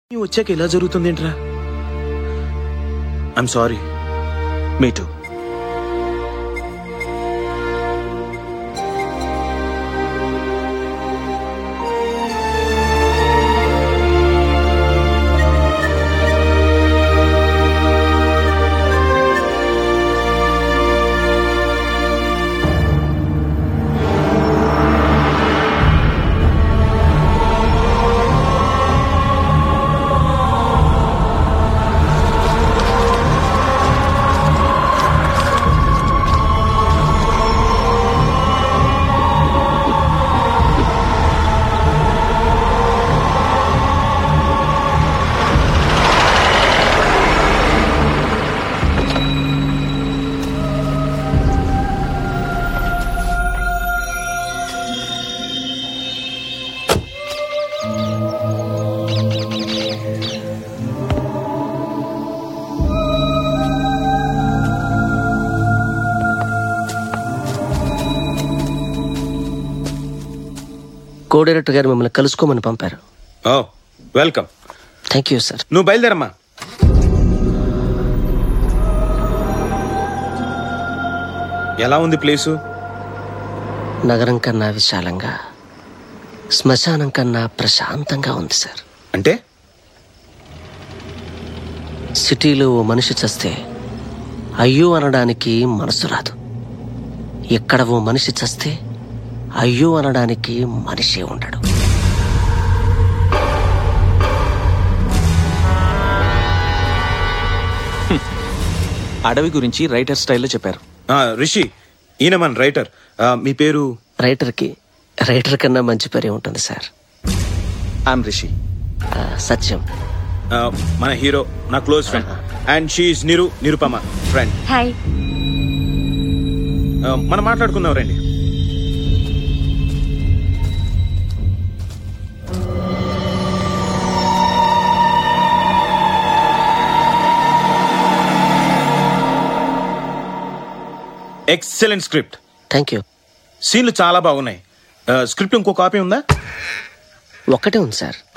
నువ్వు వచ్చాక ఇలా జరుగుతుంది ఏంట్రా ఐఎమ్ సారీ మీ టూ కో డైరెక్టర్ గారు మిమ్మల్ని కలుసుకోమని పంపారు ఓ వెల్కమ్ థ్యాంక్ యూ సార్ నువ్వు బయలుదేరమ్మా ఎలా ఉంది ప్లేసు నగరం కన్నా విశాలంగా శ్మశానం కన్నా ప్రశాంతంగా ఉంది సార్ అంటే సిటీలో ఓ మనిషి చస్తే అయ్యో అనడానికి మనసు రాదు ఇక్కడ ఓ మనిషి చస్తే అయ్యో అనడానికి మనిషి ఉండడు అడవి గురించి రైటర్ స్టైల్లో చెప్పారు ఆ, రిషి ఈయన మన రైటర్ ఆ, మీ పేరు రైటర్కి రైటర్ కన్నా మంచి పేరే ఉంటుంది సార్ ఐఎమ్ రిషి ఆ, సత్యం ఆ, మన హీరో నా close friend and she Niru Nirupama friend hi మనం మాట్లాడుకుందాం రండి ఎక్సలెంట్ స్క్రిప్ట్ థ్యాంక్ యూ సీన్లు చాలా బాగున్నాయి స్క్రిప్ట్ ఇంకో కాపీ ఉందా ఒక్కటే ఉంది సార్